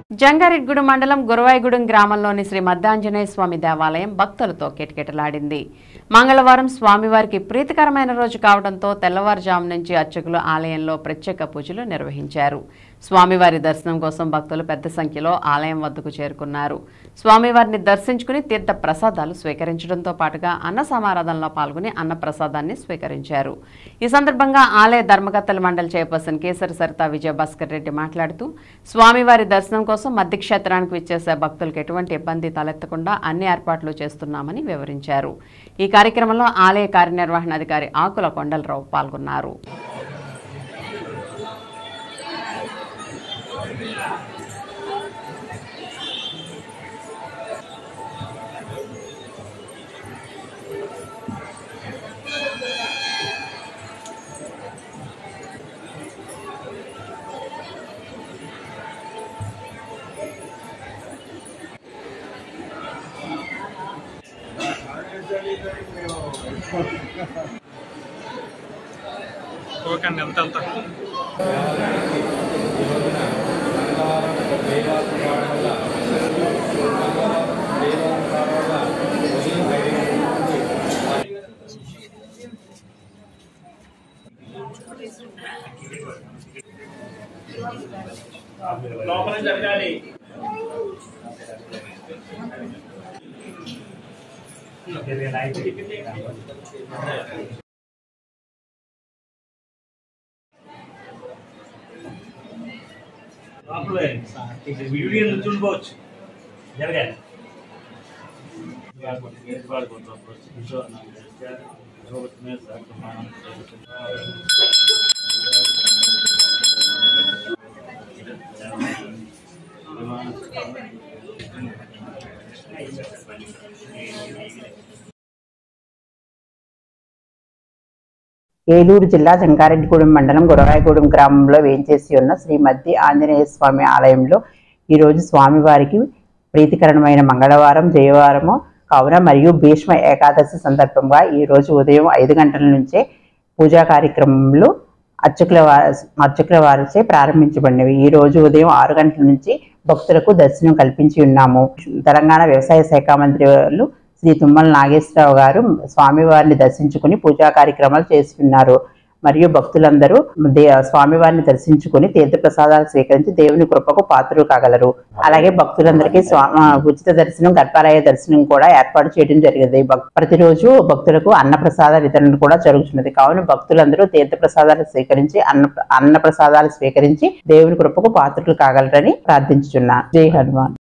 జంగారెడ్గూడెం మండలం గురవాయిగూడెం గ్రామంలోని శ్రీ మద్దాంజనేయ స్వామి దేవాలయం భక్తులతో కిటకిటలాడింది మంగళవారం స్వామివారికి ప్రీతికరమైన రోజు కావడంతో తెల్లవారుజాము నుంచి అర్చకులు ఆలయంలో ప్రత్యేక పూజలు నిర్వహించారు స్వామివారి దర్శనం కోసం భక్తులు పెద్ద సంఖ్యలో ఆలయం వద్దకు చేరుకున్నారు స్వామివారిని దర్శించుకుని తీర్థ ప్రసాదాలు స్వీకరించడంతో పాటుగా అన్న సమారాధనలో పాల్గొని అన్న ప్రసాదాన్ని స్వీకరించారు ఈ సందర్భంగా ఆలయ ధర్మకర్తల మండలి చైర్పర్సన్ కేసరి సరిత విజయభాస్కర్ రెడ్డి మాట్లాడుతూ స్వామివారి దర్శనం కోసం మధ్య క్షేత్రానికి విచ్చేసే భక్తులకు ఎటువంటి ఇబ్బంది తలెత్తకుండా అన్ని ఏర్పాట్లు చేస్తున్నామని వివరించారు ఈ కార్యక్రమంలో ఆలయ కార్యనిర్వహణాధికారి ఆకుల కొండలరావు పాల్గొన్నారు ఓకే అండి ఎంత ఎంత లోపల జరగాలి లోపలే వీడియో నుంచి ఉండిపోవచ్చు జరగాలి ఏలూరు జిల్లా జంగారెడ్డిగూడెం మండలం గురవాయగూడెం గ్రామంలో వేంచేసి ఉన్న శ్రీ మద్ది ఆంజనేయ స్వామి ఆలయంలో ఈరోజు స్వామివారికి ప్రీతికరమైన మంగళవారం జయవారము కావున మరియు భీష్మ ఏకాదశి సందర్భంగా ఈ రోజు ఉదయం ఐదు గంటల నుంచే పూజా కార్యక్రమంలో అర్చకుల వారి అర్చకుల వారిచే ప్రారంభించబడినవి ఈ రోజు ఉదయం ఆరు గంటల నుంచి భక్తులకు దర్శనం కల్పించి ఉన్నాము తెలంగాణ వ్యవసాయ శాఖ మంత్రి వాళ్ళు శ్రీ తుమ్మల నాగేశ్వరరావు గారు స్వామివారిని దర్శించుకుని పూజా కార్యక్రమాలు చేస్తున్నారు మరియు భక్తులందరూ దే స్వామివారిని దర్శించుకుని తీర్థప్రసాదాలు స్వీకరించి దేవుని కృపకు పాత్రలు కాగలరు అలాగే భక్తులందరికీ స్వా ఆ, ఉచిత దర్శనం గర్భాలయ దర్శనం కూడా ఏర్పాటు చేయడం జరిగింది భక్- ప్రతిరోజు భక్తులకు అన్న ప్రసాద వితరణ కూడా జరుగుతున్నది కావున భక్తులందరూ తీర్థప్రసాదాలు స్వీకరించి అన్న అన్న ప్రసాదాలు స్వీకరించి దేవుని కృపకు పాత్రలు కాగలరని ప్రార్థించుచున్నా జై హనుమాన్